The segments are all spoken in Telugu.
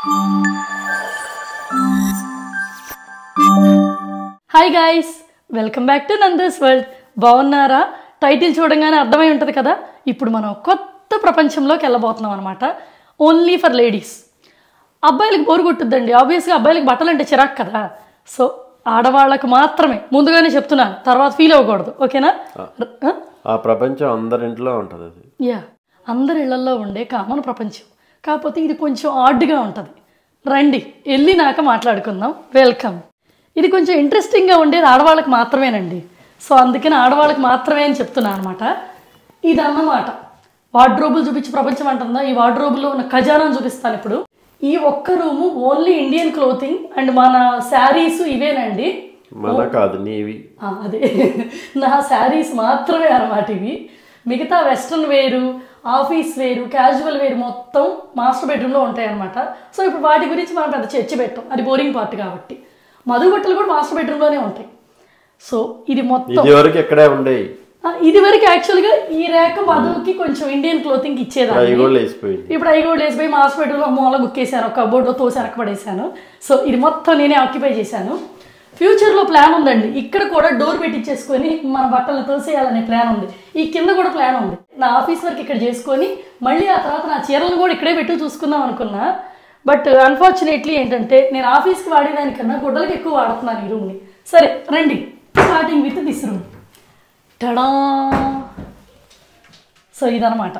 Hi guys welcome back to Nanda's world బాగున్నారా టైటిల్ చూడంగానే అర్థమై ఉంటుంది కదా ఇప్పుడు మనం కొత్త ప్రపంచంలోకి వెళ్ళబోతున్నాం అనమాట ఓన్లీ ఫర్ లేడీస్ అబ్బాయిలకు బోరు కొట్టుద్దండి ఆబ్వియస్గా అబ్బాయిలకు బట్టలు అంటే చిరాకు కదా సో ఆడవాళ్ళకు మాత్రమే ముందుగానే చెప్తున్నాను తర్వాత ఫీల్ అవ్వకూడదు ఓకేనా ఆ? ఆ ప్రపంచం అందరింట్లో ఉంటుంది అది యా అందరి ఇళ్లలో ఉండే కామన్ ప్రపంచం కాకపోతే ఇది కొంచెం ఆడ్గా ఉంటుంది రండి వెళ్ళినాక మాట్లాడుకుందాం వెల్కమ్ ఇది కొంచెం ఇంట్రెస్టింగ్గా ఉండేది ఆడవాళ్ళకి మాత్రమేనండి సో అందుకని ఆడవాళ్ళకి మాత్రమే అని చెప్తున్నాను అనమాట ఇది అన్నమాట వార్డ్రోబులు చూపించి ప్రపంచం అంటుందా ఈ వార్డ్రోబులో ఉన్న ఖజానాను చూపిస్తాను ఇప్పుడు ఈ ఒక్క room only Indian clothing and మన శారీస్ ఇవేనండి మన కాదు నీవి ఆ, అదే నా శారీస్ మాత్రమే అన్నమాట ఇవి మిగతా వెస్ట్రన్ వేరు ఆఫీస్ వేరు క్యాజువల్ వేరు మొత్తం మాస్టర్ బెడ్రూమ్లో ఉంటాయి అనమాట సో ఇప్పుడు వాటి గురించి మనం పెద్ద చర్చ పెట్టాం అది బోరింగ్ పార్ట్ కాబట్టి మధు బట్టలు కూడా మాస్టర్ బెడ్రూమ్లోనే ఉంటాయి సో ఇది మొత్తం ఇది వరకు ఎక్కడే ఉండేవి ఆ, ఇది వరకు యాక్చువల్గా ఈ రేఖ మధుకి కొంచెం ఇండియన్ క్లోతింగ్ ఇచ్చేదాన్ని అవి కూడా లేచిపోయింది ఇప్పుడు అవి కూడా వేసిపోయి మా హాస్పిటల్లో మూల బుక్కేసాను ఒక బోర్డులో తోసి వెనకబడేసాను సో ఇది మొత్తం నేనే ఆక్యుపై చేశాను ఫ్యూచర్లో ప్లాన్ ఉందండి ఇక్కడ కూడా డోర్ పెట్టించేసుకొని మన బట్టలు తోసేయాలనే ప్లాన్ ఉంది ఈ కింద కూడా ప్లాన్ ఉంది నా ఆఫీస్ వర్క్ ఇక్కడ చేసుకొని మళ్ళీ ఆ తర్వాత నా చీరలను కూడా ఇక్కడే పెట్టి చూసుకుందాం అనుకున్నా బట్ అన్ఫార్చునేట్లీ ఏంటంటే నేను ఆఫీస్కి వాడేదానికన్నా గుడ్డలకి ఎక్కువ వాడుతున్నాను ఈ రూమ్ని సరే రండి starting with this room tada so ఇదనమాట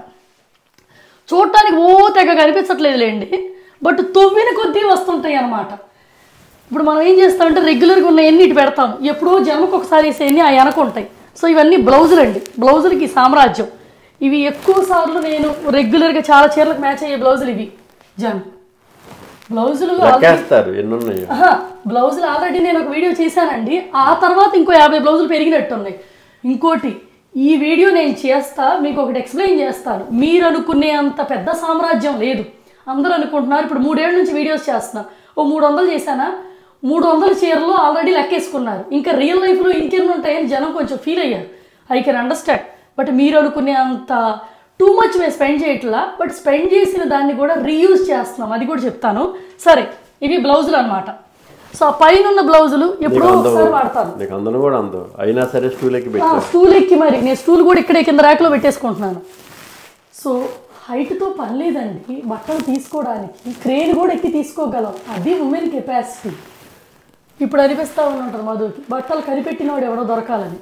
చూడటానికి ఓ తెగ కనిపించట్లేదు లేండి బట్ తొవ్విన కొద్దీ వస్తుంటాయి అన్నమాట ఇప్పుడు మనం ఏం చేస్తామంటే రెగ్యులర్గా ఉన్న ఎన్ని ఇటు పెడతాం ఎప్పుడో జన్మకు ఒకసారి వేసేయన్ని ఆ వెనక ఉంటాయి సో ఇవన్నీ బ్లౌజులు అండి బ్లౌజులకి సామ్రాజ్యం ఇవి ఎక్కువ సార్లు నేను రెగ్యులర్గా చాలా చీరలకు మ్యాచ్ అయ్యే బ్లౌజులు ఇవి జన్ బ్లౌజులు లెక్కేస్తారు ఎన్ని ఉన్నాయో ఆహా, బ్లౌజులు ఆల్రెడీ నేను ఒక వీడియో చేశానండి ఆ తర్వాత ఇంకో యాభై బ్లౌజులు పెరిగినట్టు ఉన్నాయి ఇంకోటి ఈ వీడియో నేను చేస్తా మీకు ఒకటి ఎక్స్ప్లెయిన్ చేస్తాను మీరు అనుకునే అంత పెద్ద సామ్రాజ్యం లేదు అందరూ అనుకుంటున్నారు ఇప్పుడు మూడేళ్ల నుంచి వీడియోస్ చేస్తున్నా ఓ మూడు వందలు చేశానా మూడు వందల చీరలు ఆల్రెడీ లెక్కేసుకున్నారు ఇంకా రియల్ లైఫ్లో ఇంకెన్ని ఉంటాయని జనం కొంచెం ఫీల్ అయ్యారు ఐ కెన్ అండర్స్టాండ్ బట్ మీరు అనుకునే అంత టూ మచ్ మేము స్పెండ్ చేయట్లా బట్ స్పెండ్ చేసిన దాన్ని కూడా రీయూజ్ చేస్తున్నాం అది కూడా చెప్తాను సరే ఇవి బ్లౌజులు అన్నమాట సో ఆ పైన ఉన్న బ్లౌజులు ఎప్పుడో నీకు అందం ఒకసారి వాడతాను నీకు అందరం కూడా అందం అయినా సరే స్టూలెక్కి ఆ, పెట్టావు స్టూల్ ఎక్కి మరి నేను స్టూల్ కూడా ఇక్కడే కింద ర్యాక్లో పెట్టేసుకుంటున్నాను సో హైట్తో పని లేదండి బట్టలు తీసుకోవడానికి క్రేన్ కూడా ఎక్కి తీసుకోగలం అది ఉమెన్ కెపాసిటీ ఇప్పుడు అనిపిస్తూ ఉంటుంది మధుకి బట్టలు కనిపెట్టినవాడు ఎవడో దొరకాలని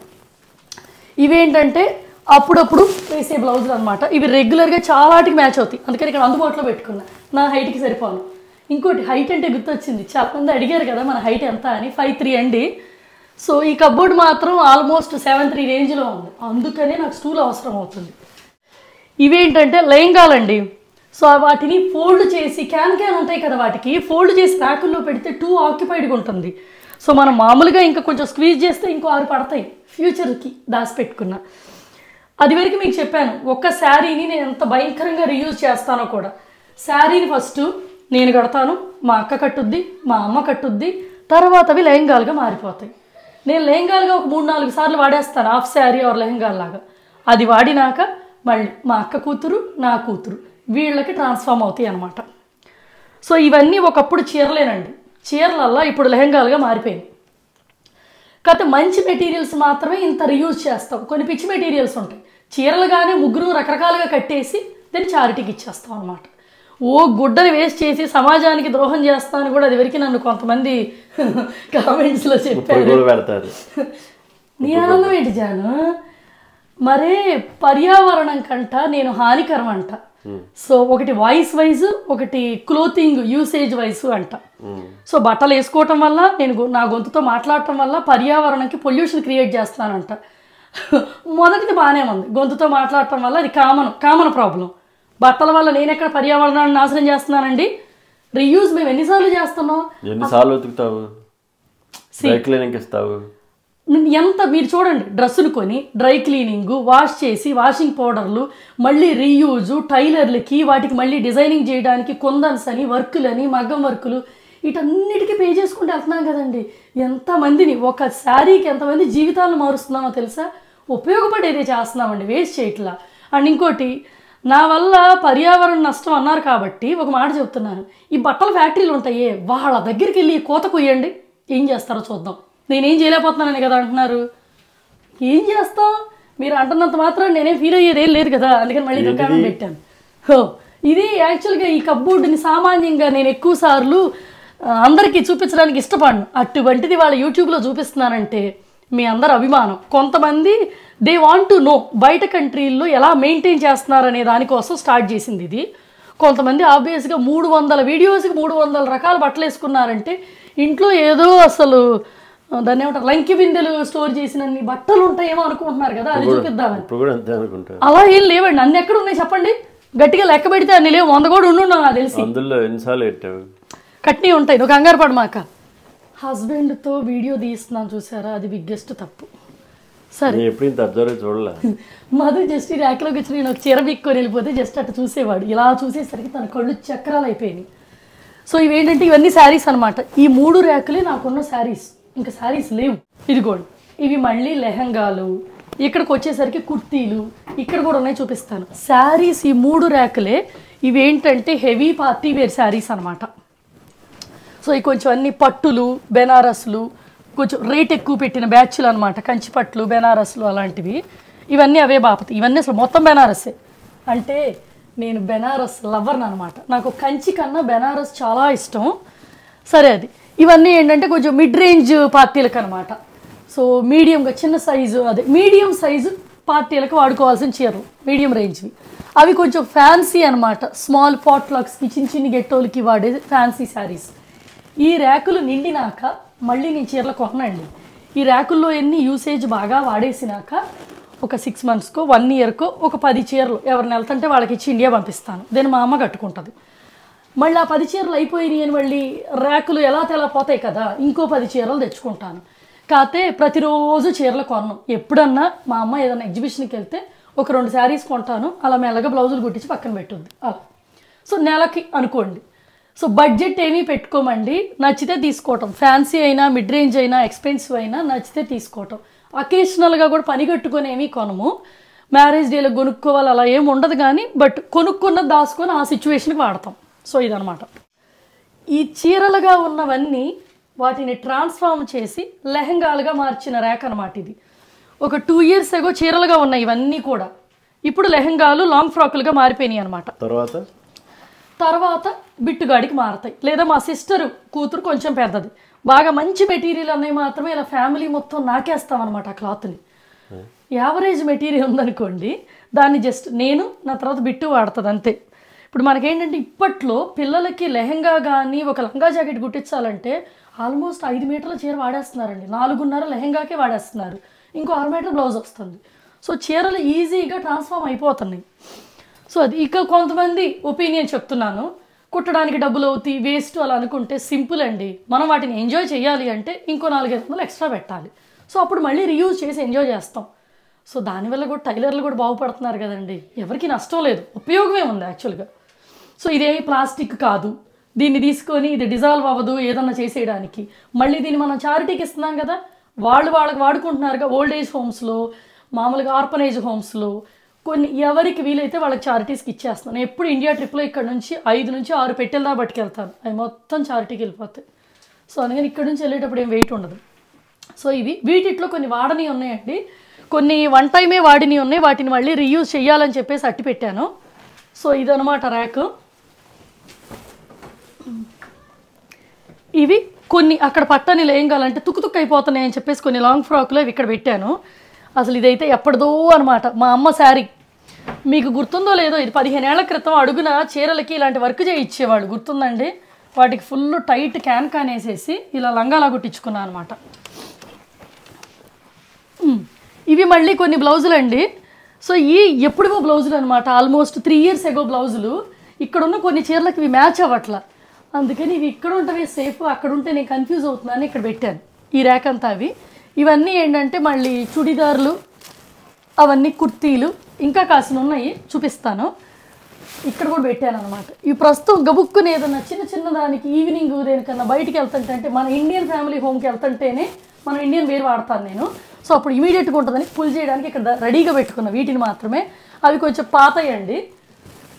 ఇవేంటంటే అప్పుడప్పుడు వేసే బ్లౌజులు అనమాట ఇవి రెగ్యులర్గా చాలాటికి మ్యాచ్ అవుతాయి అందుకని ఇక్కడ అందుబాటులో పెట్టుకున్నా నా హైట్కి సరిపోను ఇంకోటి హైట్ అంటే గుర్తొచ్చింది చాలా మంది అడిగారు కదా మన హైట్ ఎంత అని ఫైవ్ త్రీ అండి సో ఈ కబోర్డ్ మాత్రం ఆల్మోస్ట్ సెవెన్ త్రీ రేంజ్లో ఉంది అందుకనే నాకు స్టూల్ అవసరం అవుతుంది ఇవేంటంటే లెహంగాలండి సో వాటిని ఫోల్డ్ చేసి క్యాన్ క్యాన్ ఉంటాయి కదా వాటికి ఫోల్డ్ చేసి ర్యాకుల్లో పెడితే టూ ఆక్యుపైడ్గా ఉంటుంది సో మనం మామూలుగా ఇంకా కొంచెం స్క్వీజ్ చేస్తే ఇంకో ఆరు పడతాయి ఫ్యూచర్కి దాచిపెట్టుకున్నా అది వరకు మీకు చెప్పాను ఒక్క శారీని నేను ఎంత భయంకరంగా రీయూజ్ చేస్తానో కూడా శారీని ఫస్ట్ నేను కడతాను మా అక్క కట్టుద్ది మా అమ్మ కట్టుద్ది తర్వాత అవి లెహంగాలుగా మారిపోతాయి నేను లెహంగాలుగా ఒక మూడు నాలుగు సార్లు వాడేస్తాను హాఫ్ శారీ ఆర్ లెహంగాల్లాగా అది వాడినాక మళ్ళీ మా అక్క కూతురు నా కూతురు వీళ్ళకి ట్రాన్స్ఫార్మ్ అవుతాయి అన్నమాట సో ఇవన్నీ ఒకప్పుడు చీరలేనండి చీరలల్లా ఇప్పుడు లెహంగాలుగా మారిపోయింది కాకపోతే మంచి మెటీరియల్స్ మాత్రమే ఇంత రియూజ్ చేస్తాం కొన్ని పిచ్చి మెటీరియల్స్ ఉంటాయి చీరలుగానే ముగ్గురు రకరకాలుగా కట్టేసి దాన్ని చారిటీకి ఇచ్చేస్తాం అనమాట ఓ గుడ్డని వేస్ట్ చేసి సమాజానికి ద్రోహం చేస్తాను కూడా అది వరకు నన్ను కొంతమంది కామెంట్స్లో ఇప్పుడు చెప్పారు కూడా పెడతారు నీ ఆనందం ఏంటి జాను మరే పర్యావరణం కంట నేను హానికరం అంట సో ఒకటి వాయిస్ వైజ్ ఒకటి క్లోతింగ్ యూసేజ్ వైజ్ అంట సో బట్టలు వేసుకోవటం వల్ల నేను గొ- నా గొంతుతో మాట్లాడటం వల్ల పర్యావరణంకి పొల్యూషన్ క్రియేట్ చేస్తానంట మొదటిది బాగానే ఉంది గొంతుతో మాట్లాడటం వల్ల అది కామన్ కామన్ ప్రాబ్లం బట్టల వల్ల నేను ఎక్కడ పర్యావరణాన్ని నాశనం చేస్తున్నానండి రీయూజ్ మేము ఎన్నిసార్లు చేస్తున్నాం ఎన్నిసార్లు ఉతుకుతావు డ్రై క్లీనింగ్ ఇస్తావు ఎంత మీరు చూడండి డ్రెస్సులు కొని డ్రై క్లీనింగ్ వాష్ చేసి వాషింగ్ పౌడర్లు మళ్ళీ రీయూజ్ టైలర్లకి వాటికి మళ్ళీ డిజైనింగ్ చేయడానికి కొందన్స్ అని వర్కులని మగ్గం వర్కులు వీటన్నిటికీ పే చేసుకుంటూ వెళ్తున్నాం కదండి ఎంతమందిని ఒక శారీకి ఎంతమంది జీవితాలను మారుస్తున్నామో తెలుసా ఉపయోగపడేదే చేస్తున్నామండి వేస్ట్ చేయట్లా అండ్ ఇంకోటి నా వల్ల పర్యావరణ నష్టం అన్నారు కాబట్టి ఒక మాట చెప్తున్నాను ఈ బట్టల ఫ్యాక్టరీలు ఉంటాయే వాళ్ళ దగ్గరికి వెళ్ళి కోత కొయ్యండి ఏం చేస్తారో చూద్దాం నేనేం చేయలేకపోతున్నానని కదా అంటున్నారు ఏం చేస్తాం మీరు అంటున్నంత మాత్రం నేనేం ఫీల్ అయ్యేది ఏం లేదు కదా అందుకని మళ్ళీ దుకాణం పెట్టాను హో ఇది యాక్చువల్గా ఈ కబ్బోర్డుని సామాన్యంగా నేను ఎక్కువ సార్లు ఆ, అందరికీ చూపించడానికి ఇష్టపడను అటువంటిది వాళ్ళ యూట్యూబ్లో చూపిస్తున్నానంటే మీ అందరు అభిమానం కొంతమంది దే వాంట్ టు నో బయట కంట్రీల్లో ఎలా మెయింటైన్ చేస్తున్నారు అనే దానికోసం స్టార్ట్ చేసింది ఇది కొంతమంది ఆబ్వియస్గా మూడు వందల వీడియోస్కి మూడు వందల రకాల బట్టలు వేసుకున్నారంటే ఇంట్లో ఏదో అసలు ఆ, దాన్ని ఏమంటారు లంకి బిందెలు స్టోర్ చేసినన్ని బట్టలు ఉంటాయేమో అనుకుంటున్నారు కదా అది చూపిద్దామని ఇప్పుడు కూడా అంతే అనుకుంటా అలా ఏం లేవండి అన్ని ఎక్కడ ఉన్నాయి చెప్పండి గట్టిగా లెక్క పెడితే అన్ని లేవు వంద కూడా ఉండు నాకు తెలిసి అందులో ఎన్నిసార్లు పెట్టావు కట్నీ ఉంటాయి నువ్వు కంగారు పడమాక హస్బెండ్తో వీడియో తీస్తున్నాను చూసారా అది బిగ్గెస్ట్ తప్పు సరే నేను ఎప్పుడు ఇంత అబ్జర్వ్ చూడలే మధు జస్ట్ ఈ ర్యాక్లోకి వచ్చి నేను ఒక చీర బిక్కొని వెళ్ళిపోతే జస్ట్ అట్లా చూసేవాడు ఇలా చూసేసరికి తన కళ్ళు చక్రాలు అయిపోయినాయి సో ఇవేంటంటే ఇవన్నీ శారీస్ అన్నమాట ఈ మూడు ర్యాకులే నాకున్న శారీస్ ఇంకా శారీస్ లేవు ఇదిగోండి ఇవి మళ్ళీ లెహంగాలు ఇక్కడికి వచ్చేసరికి కుర్తీలు ఇక్కడ కూడా ఉన్నాయి చూపిస్తాను శారీస్ ఈ మూడు ర్యాకులే ఇవేంటంటే హెవీ పార్టీ వేర్ శారీస్ అన్నమాట సో ఈ కొంచెం అన్ని పట్టులు బెనారస్లు కొంచెం రేట్ ఎక్కువ పెట్టిన బ్యాచ్లు అనమాట కంచి పట్లు బెనారస్లు అలాంటివి ఇవన్నీ అవే బాపతి ఇవన్నీ అసలు మొత్తం బెనారస్సే అంటే నేను బెనారస్ లవర్ని అనమాట నాకు కంచి కన్నా బెనారస్ చాలా ఇష్టం సరే అది ఇవన్నీ ఏంటంటే కొంచెం మిడ్ రేంజ్ పార్టీలకు అనమాట సో మీడియంగా చిన్న సైజు అదే మీడియం సైజు పార్టీలకు వాడుకోవాల్సిన చీరలు మీడియం రేంజ్వి అవి కొంచెం ఫ్యాన్సీ అనమాట స్మాల్ పాట్లాక్స్కి చిన్న చిన్న గెట్టోలకి వాడే ఫ్యాన్సీ శారీస్ ఈ ర్యాకులు నిండినాక మళ్ళీ నేను చీరలు కొనండి ఈ ర్యాకుల్లో ఎన్ని యూసేజ్ బాగా వాడేసినాక ఒక సిక్స్ మంత్స్కో వన్ ఇయర్కో ఒక పది చీరలు ఎవరిని వెళ్తుంటే వాళ్ళకి ఇచ్చి ఇండియా పంపిస్తాను దీన్ని మా అమ్మ కట్టుకుంటుంది మళ్ళీ ఆ పది చీరలు అయిపోయినాయి అని మళ్ళీ ర్యాకులు ఎలా తెలా పోతాయి కదా ఇంకో పది చీరలు తెచ్చుకుంటాను కాకపోతే ప్రతిరోజు చీరలు కొన్నాం ఎప్పుడన్నా మా అమ్మ ఏదైనా ఎగ్జిబిషన్కి వెళ్తే ఒక రెండు శారీస్ కొంటాను అలా మెల్లగా బ్లౌజులు కుట్టించి పక్కన పెట్టుద్ది అలా సో నెలకి అనుకోండి సో బడ్జెట్ ఏమీ పెట్టుకోమండి నచ్చితే తీసుకోవటం ఫ్యాన్సీ అయినా మిడ్ రేంజ్ అయినా ఎక్స్పెన్సివ్ అయినా నచ్చితే తీసుకోవటం అకేషనల్గా కూడా పని కట్టుకొని ఏమీ కొనము మ్యారేజ్ డేలో కొనుక్కోవాలి అలా ఏమి ఉండదు కానీ బట్ కొనుక్కున్న దాచుకొని ఆ సిచ్యువేషన్కి వాడతాం సో ఇదనమాట ఈ చీరలుగా ఉన్నవన్నీ వాటిని ట్రాన్స్ఫార్మ్ చేసి లెహంగాలుగా మార్చిన ర్యాక్ అనమాట ఇది ఒక టూ ఇయర్స్ ఎగో చీరలుగా ఉన్నాయి ఇవన్నీ కూడా ఇప్పుడు లెహంగాలు లాంగ్ ఫ్రాకులుగా మారిపోయినాయి అనమాట తర్వాత తర్వాత బిట్టుగాడికి మారతాయి లేదా మా సిస్టర్ కూతురు కొంచెం పెద్దది బాగా మంచి మెటీరియల్ అనేవి మాత్రమే ఇలా ఫ్యామిలీ మొత్తం నాకేస్తామన్నమాట ఆ క్లాత్ని యావరేజ్ మెటీరియల్ ఉందనుకోండి దాన్ని జస్ట్ నేను నా తర్వాత బిట్టు వాడుతుంది అంతే ఇప్పుడు మనకేంటంటే ఇప్పట్లో పిల్లలకి లెహంగా కానీ ఒక లంగా జాకెట్ కుట్టించాలంటే ఆల్మోస్ట్ ఐదు మీటర్ల చీర వాడేస్తున్నారండి నాలుగున్నర లెహంగాకే వాడేస్తున్నారు ఇంకో ఆరు మీటర్ బ్లౌజ్ వస్తుంది సో చీరలు ఈజీగా ట్రాన్స్ఫార్మ్ అయిపోతున్నాయి సో అది ఇక కొంతమంది ఒపీనియన్ చెప్తున్నాను కుట్టడానికి డబ్బులు అవుతాయి వేస్ట్ అలా అనుకుంటే సింపుల్ అండి మనం వాటిని ఎంజాయ్ చేయాలి అంటే ఇంకో నాలుగైదు వందలు ఎక్స్ట్రా పెట్టాలి సో అప్పుడు మళ్ళీ రీయూజ్ చేసి ఎంజాయ్ చేస్తాం సో దానివల్ల కూడా టైలర్లు కూడా బాగుపడుతున్నారు కదండి ఎవరికి నష్టం లేదు ఉపయోగమే ఉంది యాక్చువల్గా సో ఇదేమి ప్లాస్టిక్ కాదు దీన్ని తీసుకొని ఇది డిజాల్వ్ అవ్వదు ఏదన్నా చేసేయడానికి మళ్ళీ దీన్ని మనం చారిటీకి ఇస్తున్నాం కదా వాళ్ళు వాళ్ళకి వాడుకుంటున్నారుగా ఓల్డ్ ఏజ్ హోమ్స్లో మామూలుగా ఆర్పనేజ్ హోమ్స్లో కొన్ని ఎవరికి వీలైతే వాళ్ళకి చారిటీస్కి ఇచ్చేస్తాను నేను ఎప్పుడు ఇండియా ట్రిప్లో ఇక్కడ నుంచి ఐదు నుంచి ఆరు పెట్టెలదా పట్టుకెళ్తాను అవి మొత్తం చారిటీకి వెళ్ళిపోతాయి సో అందుకని ఇక్కడ నుంచి వెళ్ళేటప్పుడు ఏం వెయిట్ ఉండదు సో ఇవి వీటిట్లో కొన్ని వాడని ఉన్నాయండి కొన్ని వన్ టైమే వాడిని ఉన్నాయి వాటిని మళ్ళీ రీయూజ్ చేయాలని చెప్పేసి అట్టి పెట్టాను సో ఇదనమాట ర్యాక్ ఇవి కొన్ని అక్కడ పట్టని లేంగాలంటే తుక్కు తుక్కు అయిపోతున్నాయి అని చెప్పేసి కొన్ని లాంగ్ ఫ్రాక్లో ఇవి ఇక్కడ పెట్టాను అసలు ఇదైతే ఎప్పటిదో అనమాట మా అమ్మ శారీ మీకు గుర్తుందో లేదో ఇది పదిహేను ఏళ్ల క్రితం అడుగున చీరలకి ఇలాంటి వర్క్ చేయించేవాడు గుర్తుందండి వాటికి ఫుల్ టైట్ క్యాన్ క్యాన్ వేసేసి ఇలా లంగాలా కుట్టించుకున్నాను అనమాట మ్. ఇవి మళ్ళీ కొన్ని బ్లౌజులు అండి సో ఈ ఎప్పుడుగో బ్లౌజులు అనమాట ఆల్మోస్ట్ త్రీ ఇయర్స్ ఎగో బ్లౌజులు ఇక్కడ ఉన్న కొన్ని చీరలకు ఇవి మ్యాచ్ అవ్వట్ల అందుకని ఇవి ఇక్కడ ఉంటవే సేఫ్ అక్కడ ఉంటే నేను కన్ఫ్యూజ్ అవుతున్నాను ఇక్కడ పెట్టాను ఈ ర్యాక్ అంతా అవి ఇవన్నీ ఏంటంటే మళ్ళీ చుడిదార్లు అవన్నీ కుర్తీలు ఇంకా కాసిన ఉన్నాయి చూపిస్తాను ఇక్కడ కూడా పెట్టాను అనమాట ఈ ప్రస్తుతం గబుక్కుని ఏదన్నా చిన్న చిన్న దానికి ఈవినింగ్ దేనికన్నా బయటికి వెళ్తుంటే అంటే మన ఇండియన్ ఫ్యామిలీ హోమ్కి వెళ్తుంటేనే మనం ఇండియన్ వేర్ వాడతాను నేను సో అప్పుడు ఇమీడియట్గా ఉంటుందని పుల్ చేయడానికి ఇక్కడ రెడీగా పెట్టుకున్న వీటిని మాత్రమే అవి కొంచెం పాతయండి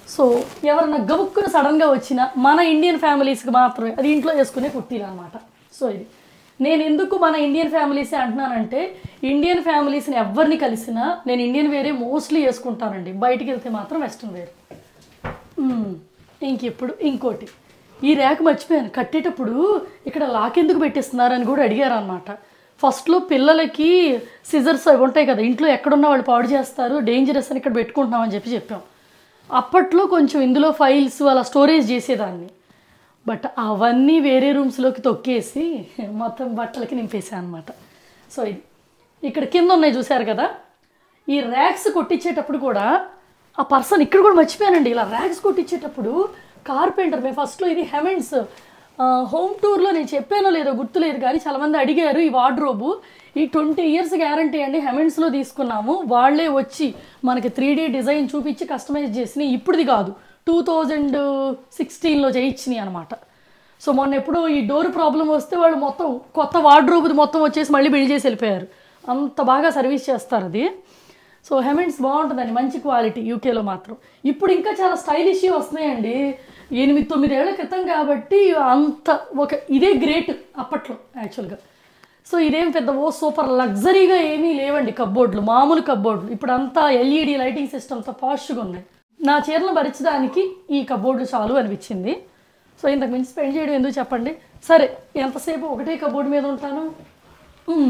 సో ఎవరన్నా గబుక్కున సడన్గా వచ్చిన మన ఇండియన్ ఫ్యామిలీస్కి మాత్రమే అది ఇంట్లో వేసుకునే కుర్తీలు అనమాట సో ఇది నేను ఎందుకు మన ఇండియన్ ఫ్యామిలీస్ అంటున్నానంటే ఇండియన్ ఫ్యామిలీస్ని ఎవరిని కలిసినా నేను ఇండియన్ వేరే మోస్ట్లీ వేసుకుంటానండి బయటికి వెళ్తే మాత్రం వెస్ట్రన్ వేర్ మ్మ్. ఇంకెప్పుడు ఇంకోటి ఈ ర్యాక్ మర్చిపోయాను కట్టేటప్పుడు ఇక్కడ లాక్ ఎందుకు పెట్టిస్తున్నారని కూడా అడిగారు అనమాట ఫస్ట్లో పిల్లలకి సిజర్స్ అవి ఉంటాయి కదా ఇంట్లో ఎక్కడున్నా వాళ్ళు పాడు చేస్తారు డేంజరస్ అని ఇక్కడ పెట్టుకుంటున్నామని చెప్పి చెప్పాం అప్పట్లో కొంచెం ఇందులో ఫైల్స్ అలా స్టోరేజ్ చేసేదాన్ని బట్ అవన్నీ వేరే రూమ్స్లోకి తొక్కేసి మొత్తం బట్టలకి నింపేసాను అనమాట సో ఇది ఇక్కడ కింద ఉన్నాయి చూశారు కదా ఈ ర్యాక్స్ కొట్టించేటప్పుడు కూడా ఆ పర్సన్ ఇక్కడ కూడా మర్చిపోయానండి ఇలా ర్యాక్స్ కొట్టించేటప్పుడు కార్పెంటర్ మేము ఫస్ట్లో ఇది హెవెన్స్ హోమ్ టూర్లో నేను చెప్పానో లేదో గుర్తులేదు కానీ చాలామంది అడిగారు ఈ వార్డ్రోబు ఈ ట్వంటీ ఇయర్స్ గ్యారంటీ అండి హెవెన్స్లో తీసుకున్నాము వాళ్ళే వచ్చి మనకి త్రీ డీ డిజైన్ చూపించి కస్టమైజ్ చేసిన ఇప్పుడుది కాదు టూ థౌజండ్ సిక్స్టీన్లో చేయించినాయి అనమాట సో మొన్న ఎప్పుడు ఈ డోర్ ప్రాబ్లం వస్తే వాళ్ళు మొత్తం కొత్త వార్డ్రోబ్ది మొత్తం వచ్చేసి మళ్ళీ బిల్డ్ చేసి వెళ్ళిపోయారు అంత బాగా సర్వీస్ చేస్తారు అది సో హెమెంట్స్ బాగుంటుందండి మంచి క్వాలిటీ యూకేలో మాత్రం ఇప్పుడు ఇంకా చాలా స్టైలిష్ వస్తున్నాయండి ఎనిమిది తొమ్మిది ఏళ్ల క్రితం కాబట్టి అంత ఒక ఇదే గ్రేట్ అప్పట్లో యాక్చువల్గా సో ఇదేం పెద్ద ఓ సూపర్ లగ్జరీగా ఏమీ లేవండి కబ్బోర్డ్లు మామూలు కబ్బోర్డ్లు ఇప్పుడు అంతా ఎల్ఈడి లైటింగ్ సిస్టమ్తో పాష్గా ఉన్నాయి నా చీరలు భరించడానికి ఈ కబ్బోర్డ్లు చాలు అనిపించింది సో ఇంతకు మించి స్పెండ్ చేయడం ఎందుకు చెప్పండి సరే ఎంతసేపు ఒకటే కబోర్డ్ మీద ఉంటాను మ్మ్.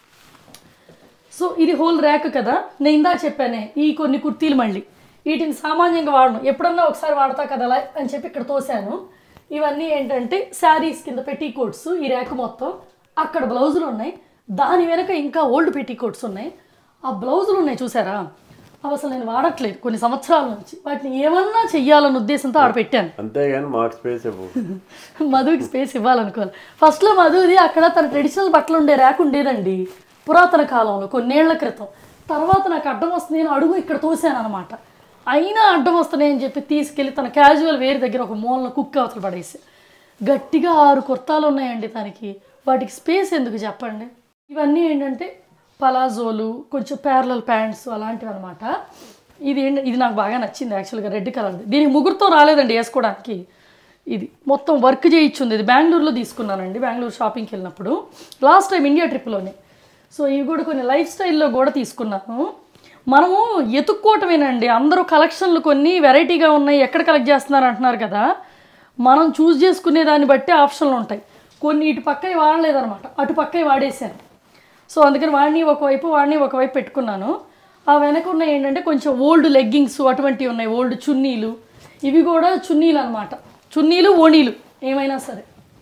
సో ఇది హోల్ ర్యాక్ కదా నేను ఇందా చెప్పానే ఈ కొన్ని కుర్తీలు మళ్ళీ వీటిని సామాన్యంగా వాడను ఎప్పుడన్నా ఒకసారి వాడతా కదా అలా అని చెప్పి ఇక్కడ తోసాను ఇవన్నీ ఏంటంటే శారీస్ కింద పెట్టి కోట్స్ ఈ ర్యాక్ మొత్తం అక్కడ బ్లౌజులు ఉన్నాయి దాని వెనక ఇంకా ఓల్డ్ పెట్టి కోట్స్ ఉన్నాయి ఆ బ్లౌజులు ఉన్నాయి చూసారా అవి అసలు నేను వాడట్లేదు కొన్ని సంవత్సరాల నుంచి వాటిని ఏమన్నా చెయ్యాలన్న ఉద్దేశంతో ఆడ పెట్టాను అంతేగాని మాకు స్పేస్ ఇవ్వు మధుకి స్పేస్ ఇవ్వాలనుకోవాలి ఫస్ట్లో మధుది అక్కడ తన ట్రెడిషనల్ బట్టలు ఉండే ర్యాక్ ఉండేదండి పురాతన కాలంలో కొన్నేళ్ల క్రితం తర్వాత నాకు అడ్డం వస్తుంది నేను అడుగు ఇక్కడ తోసాను అనమాట అయినా అడ్డం వస్తున్నాయి అని చెప్పి తీసుకెళ్ళి తన క్యాజువల్ వేర్ దగ్గర ఒక మూలన కుక్క అవతల పడేసి గట్టిగా ఆరు కుర్తాలు ఉన్నాయండి తనకి వాటికి స్పేస్ ఎందుకు చెప్పండి ఇవన్నీ ఏంటంటే పలాజోలు కొంచెం ప్యారలల్ ప్యాంట్స్ అలాంటివి అనమాట ఇది ఏంటి ఇది నాకు బాగా నచ్చింది యాక్చువల్గా రెడ్ కలర్ది దీనికి ముగ్గురుతో రాలేదండి వేసుకోవడానికి ఇది మొత్తం వర్క్ చేయించుంది ఇది బెంగళూరులో తీసుకున్నానండి బెంగళూరు షాపింగ్కి వెళ్ళినప్పుడు లాస్ట్ టైం ఇండియా ట్రిప్లోనే సో ఇవి కూడా కొన్ని లైఫ్ స్టైల్లో కూడా తీసుకున్నాను మనము ఎతుక్కోవటమేనండి అందరూ కలెక్షన్లు కొన్ని వెరైటీగా ఉన్నాయి ఎక్కడ కలెక్ట్ చేస్తున్నారు అంటున్నారు కదా మనం చూస్ చేసుకునే దాన్ని బట్టి ఆప్షన్లు ఉంటాయి కొన్ని ఇటు పక్కవి వాడలేదన్నమాట అటు పక్కవి వాడేసాను సో అందుకని వాడిని ఒకవైపు వాడిని ఒకవైపు పెట్టుకున్నాను ఆ వెనక ఉన్నాయి ఏంటంటే కొంచెం ఓల్డ్ లెగ్గింగ్స్ అటువంటివి ఉన్నాయి ఓల్డ్ చున్నీలు ఇవి కూడా చున్నీలు అనమాట చున్నీలు ఓణీలు ఏమైనా సరే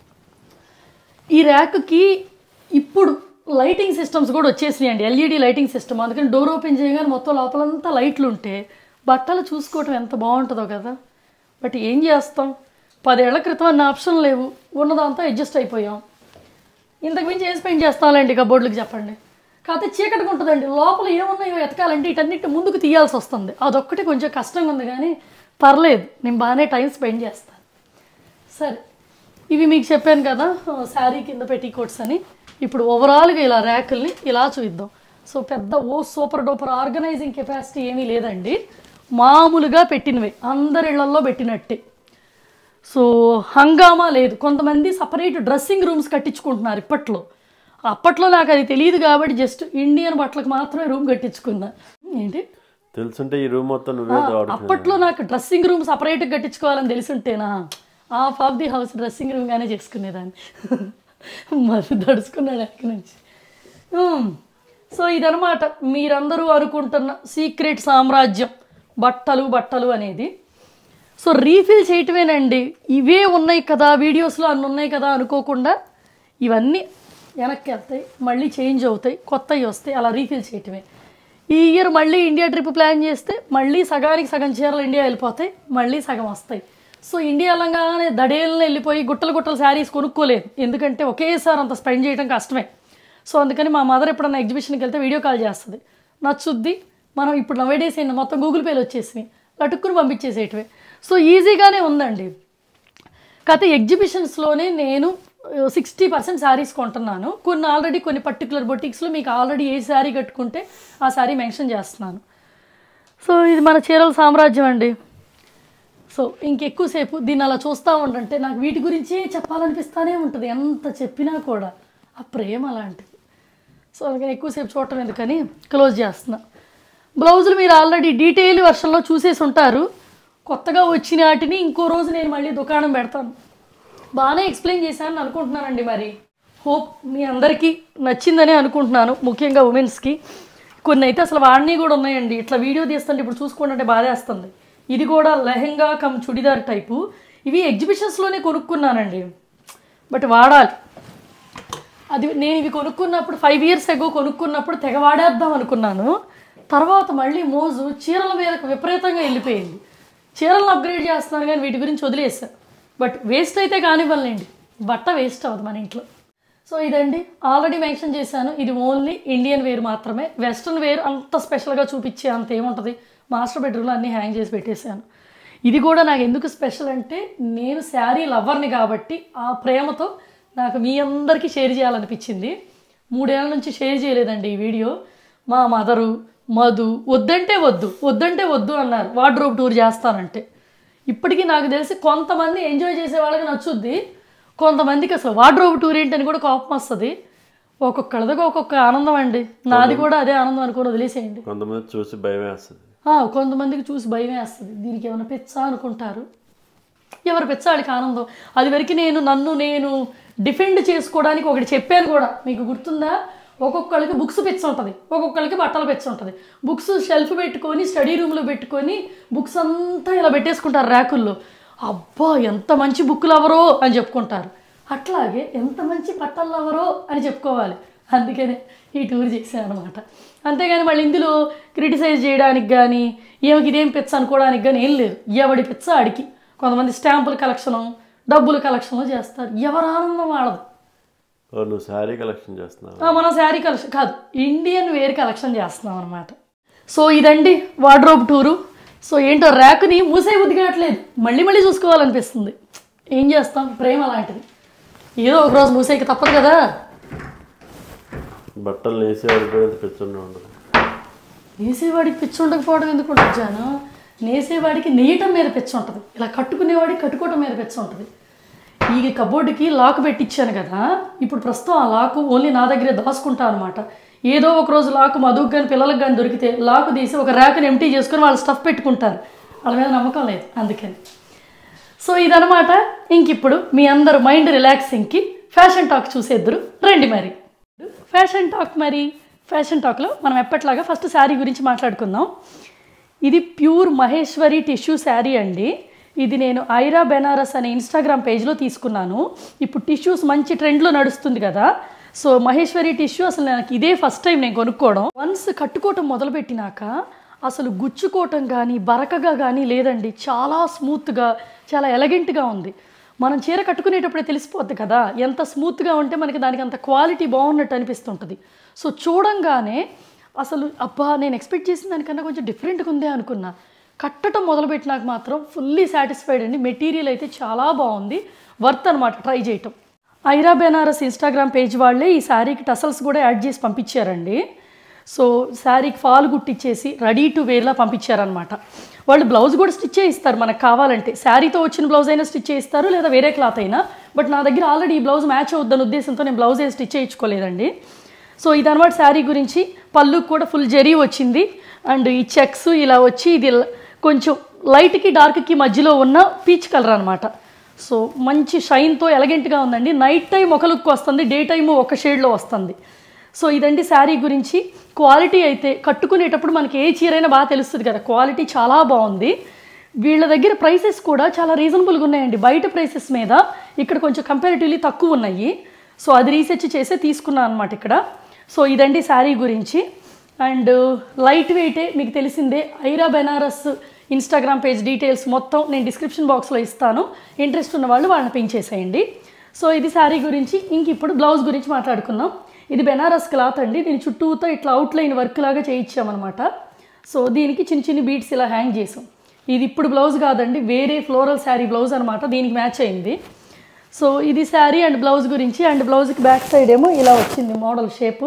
ఈ ర్యాక్కి ఇప్పుడు లైటింగ్ సిస్టమ్స్ కూడా వచ్చేసినాయండి ఎల్ఈడి లైటింగ్ సిస్టమ్ అందుకని డోర్ ఓపెన్ చేయగానే మొత్తం లోపలంతా లైట్లు ఉంటే బట్టలు చూసుకోవటం ఎంత బాగుంటుందో కదా బట్ ఏం చేస్తాం పదేళ్ల క్రితం అన్న ఆప్షన్ లేవు ఉన్నదంతా అడ్జస్ట్ అయిపోయాం ఇంతకు మించి ఏం స్పెండ్ చేస్తామండి కబోర్డులకు చెప్పండి కాకపోతే చీకటిగా ఉంటుందండి లోపల ఏమున్నాయో ఎతకాలంటే ఇటన్నిటి ముందుకు తీయాల్సి వస్తుంది అదొక్కటి కొంచెం కష్టంగా ఉంది కానీ పర్లేదు నేను బాగానే టైం స్పెండ్ చేస్తాను సరే ఇవి మీకు చెప్పాను కదా శారీ కింద పెట్టి కోట్స్ అని ఇప్పుడు ఓవరాల్గా ఇలా ర్యాకుల్ని ఇలా చూద్దాం సో పెద్ద ఓ సూపర్ డూపర్ ఆర్గనైజింగ్ కెపాసిటీ ఏమీ లేదండి మామూలుగా పెట్టినవే అందరి ఇళ్లలో పెట్టినట్టే సో హంగామా లేదు కొంతమంది సపరేట్ డ్రెస్సింగ్ రూమ్స్ కట్టించుకుంటున్నారు ఇప్పట్లో అప్పట్లో నాకు అది తెలియదు కాబట్టి జస్ట్ ఇండియన్ బట్టలకు మాత్రమే రూమ్ కట్టించుకున్నా ఏంటి తెలుసుంటే ఈ రూమ్ మొత్తం నువ్వే వాడు అప్పట్లో నాకు డ్రెస్సింగ్ రూమ్ సపరేట్గా కట్టించుకోవాలని తెలిసుంటేనా half of the house dressing రూమ్గానే చేసుకునేదాన్ని మరి దడుచుకున్నాడు అక్కడి నుంచి ఉమ్. సో ఇదనమాట మీరందరూ అనుకుంటున్న సీక్రెట్ సామ్రాజ్యం బట్టలు బట్టలు అనేది సో రీఫిల్ చేయటమేనండి ఇవే ఉన్నాయి కదా వీడియోస్లో అన్ని ఉన్నాయి కదా అనుకోకుండా ఇవన్నీ వెనక్కి వెళ్తాయి మళ్ళీ చేంజ్ అవుతాయి కొత్తవి వస్తాయి అలా రీఫిల్ చేయటమే ఈ ఇయర్ మళ్ళీ ఇండియా ట్రిప్ ప్లాన్ చేస్తే మళ్ళీ సగానికి సగం చీరలు ఇండియా వెళ్ళిపోతాయి మళ్ళీ సగం వస్తాయి సో ఇండియా వెళ్ళంగానే దడేలను వెళ్ళిపోయి గుట్టలు గుట్టలు శారీస్ కొనుక్కోలేదు ఎందుకంటే ఒకేసారి అంత స్పెండ్ చేయడం కష్టమే సో అందుకని మా మదర్ ఎప్పుడన్నా ఎగ్జిబిషన్కి వెళ్తే వీడియో కాల్ చేస్తుంది నచ్చుద్ది మనం ఇప్పుడు నవేడేస్ ఏంటి మొత్తం గూగుల్ పేలు వచ్చేసినాయి లటుక్కుని పంపించేసేటివే సో ఈజీగానే ఉందండి కాకపోతే ఎగ్జిబిషన్స్లోనే నేను సిక్స్టీ పర్సెంట్ శారీస్ కొంటున్నాను కొన్ని ఆల్రెడీ కొన్ని పర్టికులర్ బొటిక్స్లో మీకు ఆల్రెడీ ఏ శారీ కట్టుకుంటే ఆ శారీ మెన్షన్ చేస్తున్నాను సో ఇది మన చీరల సామ్రాజ్యం అండి సో ఇంకెక్కువసేపు దీన్ని అలా చూస్తూ ఉండంటే నాకు వీటి గురించే చెప్పాలనిపిస్తానే ఉంటుంది ఎంత చెప్పినా కూడా ఆ ప్రేమ అలాంటిది సో అందుకని ఎక్కువసేపు చూడటం ఎందుకని క్లోజ్ చేస్తున్నా బ్లౌజులు మీరు ఆల్రెడీ డీటెయిల్ వర్షన్లో చూసేసి ఉంటారు కొత్తగా వచ్చిన వాటిని ఇంకో రోజు నేను మళ్ళీ దుకాణం పెడతాను బాగానే ఎక్స్ప్లెయిన్ చేశానని అనుకుంటున్నానండి మరి హోప్ మీ అందరికీ నచ్చిందనే అనుకుంటున్నాను ముఖ్యంగా ఉమెన్స్కి కొన్ని అయితే అసలు వాడిని కూడా ఉన్నాయండి ఇట్లా వీడియో తీస్తుంటే ఇప్పుడు చూసుకోండి బాధేస్తుంది ఇది కూడా లెహెంగా కమ్ చుడిదార్ టైపు ఇవి ఎగ్జిబిషన్స్లోనే కొనుక్కున్నానండి బట్ వాడాలి అది నేను ఇవి కొనుక్కున్నప్పుడు ఫైవ్ ఇయర్స్ ఎగో కొనుక్కున్నప్పుడు తెగ వాడేద్దాం అనుకున్నాను తర్వాత మళ్ళీ మోజు చీరల మీదకు విపరీతంగా వెళ్ళిపోయింది చీరలను అప్గ్రేడ్ చేస్తున్నాను కానీ వీటి గురించి వదిలేసాను బట్ వేస్ట్ అయితే కానివ్వలేండి బట్ట వేస్ట్ అవ్వదు మన ఇంట్లో సో ఇదండి ఆల్రెడీ మెన్షన్ చేశాను ఇది ఓన్లీ ఇండియన్ వేర్ మాత్రమే వెస్ట్రన్ వేర్ అంత స్పెషల్గా చూపించే అంత ఏముంటుంది మాస్టర్ బెడ్రూమ్లో అన్నీ హ్యాంగ్ చేసి పెట్టేశాను ఇది కూడా నాకు ఎందుకు స్పెషల్ అంటే నేను శారీ లవర్ని కాబట్టి ఆ ప్రేమతో నాకు మీ అందరికీ షేర్ చేయాలనిపించింది మూడేళ్ల నుంచి షేర్ చేయలేదండి ఈ వీడియో మా మదరు మధు వద్దంటే వద్దు వద్దంటే వద్దు అన్నారు వార్డ్రోబ్ టూర్ చేస్తానంటే ఇప్పటికీ నాకు తెలిసి కొంతమంది ఎంజాయ్ చేసే వాళ్ళకి నచ్చుద్ది కొంతమందికి అసలు వార్డ్రోబ్ టూర్ ఏంటని కూడా కోపం వస్తుంది ఒక్కొక్కళ్ళదిగా ఒక్కొక్క ఆనందం అండి నాది కూడా అదే ఆనందం అనుకుని వదిలేసేయండి కొంతమంది చూసి భయం వేస్తుంది ఆ, కొంతమందికి చూసి భయం వేస్తుంది దీనికి ఏమైనా పెచ్చా అనుకుంటారు ఎవరు పెచ్చ వాళ్ళకి ఆనందం అది వరకు నేను నన్ను నేను డిఫెండ్ చేసుకోవడానికి ఒకటి చెప్పాను కూడా మీకు గుర్తుందా ఒక్కొక్కళ్ళకి బుక్స్ పెచ్చ ఉంటుంది ఒక్కొక్కళ్ళకి బట్టలు పెచ్చ ఉంటుంది బుక్స్ షెల్ఫ్ పెట్టుకొని స్టడీ రూమ్లో పెట్టుకొని బుక్స్ అంతా ఇలా పెట్టేసుకుంటారు ర్యాకుల్లో అబ్బా ఎంత మంచి బుక్ లవరో అని చెప్పుకుంటారు అట్లాగే ఎంత మంచి బట్టలు లవరో అని చెప్పుకోవాలి అందుకనే ఈ టూర్ చేశాను అనమాట అంతేగాని మళ్ళీ ఇందులో క్రిటిసైజ్ చేయడానికి కానీ ఏమికి ఇదేం పిచ్చ అనుకోవడానికి కానీ ఏం లేదు ఎవడి పిచ్చ ఆడికి కొంతమంది స్టాంపుల కలెక్షను డబ్బుల కలెక్షన్లు చేస్తారు ఎవరు ఆనందం వాడదు ఓ నువ్వు శారీ కలెక్షన్ చేస్తున్నావు ఆ, మనం శారీ కలెక్షన్ కాదు ఇండియన్ వేర్ కలెక్షన్ చేస్తున్నాం అనమాట సో ఇదండి వార్డ్రోబ్ టూరు సో ఏంటో ర్యాక్ని మూసే బుద్ధి కావట్లేదు మళ్ళీ మళ్ళీ చూసుకోవాలనిపిస్తుంది ఏం చేస్తాం ప్రేమ అలాంటిది ఏదో ఒక రోజు మూసేకి తప్పదు కదా బట్టలు వేసేవాడికి కూడా ఇంత పిచ్చుండి ఉండదు నేసేవాడికి పిచ్చి ఉండకపోవడం ఎందుకు ఉంటుంది జాను నేసేవాడికి నెయ్యటం మీద పిచ్చ ఉంటుంది ఇలా కట్టుకునేవాడికి కట్టుకోవటం మీద పిచ్చ ఉంటుంది ఈ కబోర్డుకి లాక్ పెట్టించాను కదా ఇప్పుడు ప్రస్తుతం ఆ లాకు ఓన్లీ నా దగ్గరే దాచుకుంటా అనమాట ఏదో ఒక రోజు లాక్ మధుకు కానీ పిల్లలకు కానీ దొరికితే లాక్ తీసి ఒక ర్యాక్ని ఎంటీ చేసుకొని వాళ్ళు స్టఫ్ పెట్టుకుంటారు వాళ్ళ మీద నమ్మకం లేదు అందుకని సో ఇదనమాట ఇంక ఇప్పుడు మీ అందరు మైండ్ రిలాక్సింగ్కి ఫ్యాషన్ టాక్ చూసేద్దరు రండి మరి ఫ్యాషన్ టాక్ మరి ఫ్యాషన్ టాక్లో మనం ఎప్పట్లాగా ఫస్ట్ శారీ గురించి మాట్లాడుకుందాం ఇది ప్యూర్ మహేశ్వరి టిష్యూ శారీ అండి ఇది నేను ఐరా బెనారస్ అనే ఇన్స్టాగ్రామ్ పేజ్లో తీసుకున్నాను ఇప్పుడు టిష్యూస్ మంచి ట్రెండ్లో నడుస్తుంది కదా సో మహేశ్వరి టిష్యూ అసలు నాకు ఇదే ఫస్ట్ టైం నేను కొనుక్కోవడం వన్స్ కట్టుకోవటం మొదలుపెట్టినాక అసలు గుచ్చుకోవటం కానీ బరకగా కానీ లేదండి చాలా స్మూత్గా చాలా ఎలగెంట్గా ఉంది మనం చీర కట్టుకునేటప్పుడే తెలిసిపోద్ది కదా ఎంత స్మూత్గా ఉంటే మనకి దానికి అంత క్వాలిటీ బాగున్నట్టు అనిపిస్తుంటుంది సో చూడంగానే అసలు అబ్బా నేను ఎక్స్పెక్ట్ చేసిన దానికన్నా కొంచెం డిఫరెంట్గా ఉందే అనుకున్నా కట్టడం మొదలుపెట్టినాక మాత్రం ఫుల్లీ సాటిస్ఫైడ్ అండి మెటీరియల్ అయితే చాలా బాగుంది వర్త్ అనమాట ట్రై చేయటం ఐరా బెనారస్ ఇన్స్టాగ్రామ్ పేజ్ వాళ్ళే ఈ శారీకి టసల్స్ కూడా యాడ్ చేసి పంపించారండి సో శారీకి ఫాల్ గుట్టిచ్చేసి రెడీ టు వేర్లా పంపించారనమాట వాళ్ళు బ్లౌజ్ కూడా స్టిచ్ చేయిస్తారు మనకు కావాలంటే శారీతో వచ్చిన బ్లౌజ్ అయినా స్టిచ్ చేయిస్తారు లేదా వేరే క్లాత్ అయినా బట్ నా దగ్గర ఆల్రెడీ ఈ బ్లౌజ్ మ్యాచ్ అవుద్దన్న ఉద్దేశంతో నేను బ్లౌజ్ ఏ స్టిచ్ చేయించుకోలేదండి సో ఇదనమాట శారీ గురించి పళ్ళు కూడా ఫుల్ జరీ వచ్చింది అండ్ ఈ చెక్స్ ఇలా వచ్చి ఇది ల- కొంచెం లైట్కి డార్క్కి మధ్యలో ఉన్న పీచ్ కలర్ అనమాట సో మంచి షైన్తో ఎలగెంట్గా ఉందండి నైట్ టైం ఒక లుక్ వస్తుంది డే టైము ఒక షేడ్లో వస్తుంది సో ఇదండి శారీ గురించి క్వాలిటీ అయితే కట్టుకునేటప్పుడు మనకి ఏ చీరైనా బాగా తెలుస్తుంది కదా క్వాలిటీ చాలా బాగుంది వీళ్ళ దగ్గర ప్రైసెస్ కూడా చాలా రీజనబుల్గా ఉన్నాయండి బయట ప్రైసెస్ మీద ఇక్కడ కొంచెం కంపారిటివ్లీ తక్కువ ఉన్నాయి సో అది రీసెర్చ్ చేసే తీసుకున్నాను అనమాట ఇక్కడ సో ఇదండి శారీ గురించి అండ్ లైట్ వెయిటే మీకు తెలిసిందే Aira Benaras Instagram page details మొత్తం నేను డిస్క్రిప్షన్ బాక్స్లో ఇస్తాను ఇంట్రెస్ట్ ఉన్న వాళ్ళు వాళ్ళని పింక్ చేసేయండి సో ఇది శారీ గురించి ఇంక ఇప్పుడు బ్లౌజ్ గురించి మాట్లాడుకుందాం ఇది బెనారస్ క్లాత్ అండి దీని చుట్టూతో ఇట్లా అవుట్లైన్ వర్క్ లాగా చేయించామన్నమాట సో దీనికి చిన్న చిన్న బీట్స్ ఇలా హ్యాంగ్ చేసాం ఇది ఇప్పుడు బ్లౌజ్ కాదండి వేరే ఫ్లోరల్ శారీ బ్లౌజ్ అనమాట దీనికి మ్యాచ్ అయింది సో ఇది శారీ అండ్ బ్లౌజ్ గురించి అండ్ బ్లౌజ్కి బ్యాక్ సైడ్ ఏమో ఇలా వచ్చింది మోడల్ షేపు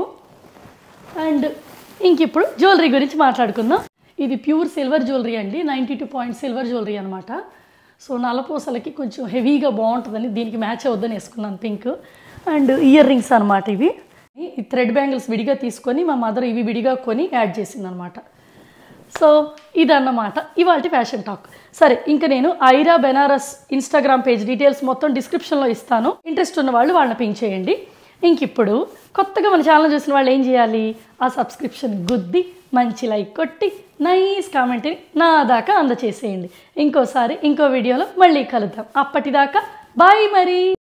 అండ్ ఇంక ఇప్పుడు జ్యువెలరీ గురించి మాట్లాడుకుందాం ఇది ప్యూర్ సిల్వర్ జ్యువెలరీ అండి ninety two point silver jewellery అనమాట సో నల్లపూసలకి కొంచెం హెవీగా బాగుంటుందని దీనికి మ్యాచ్ అవుద్దని వేసుకున్నాను పింక్ అండ్ ఇయర్ రింగ్స్ అనమాట ఇవి ఈ థ్రెడ్ బ్యాంగిల్స్ విడిగా తీసుకొని మా మదర్ ఇవి విడిగా కొని యాడ్ చేసింది అనమాట సో ఇదన్నమాట ఇవాళ ఫ్యాషన్ టాక్ సరే ఇంకా నేను Aira Benaras Instagram page details మొత్తం డిస్క్రిప్షన్లో ఇస్తాను ఇంట్రెస్ట్ ఉన్న వాళ్ళు వాళ్ళని పింక్ చేయండి ఇంక ఇప్పుడు కొత్తగా మన ఛానల్ చూసిన వాళ్ళు ఏం చేయాలి ఆ సబ్స్క్రిప్షన్ గుద్ది మంచి లైక్ కొట్టి నైస్ కామెంట్ని నా దాకా అందచేసేయండి ఇంకోసారి ఇంకో వీడియోలో మళ్ళీ కలుద్దాం అప్పటిదాకా బాయ్ మరి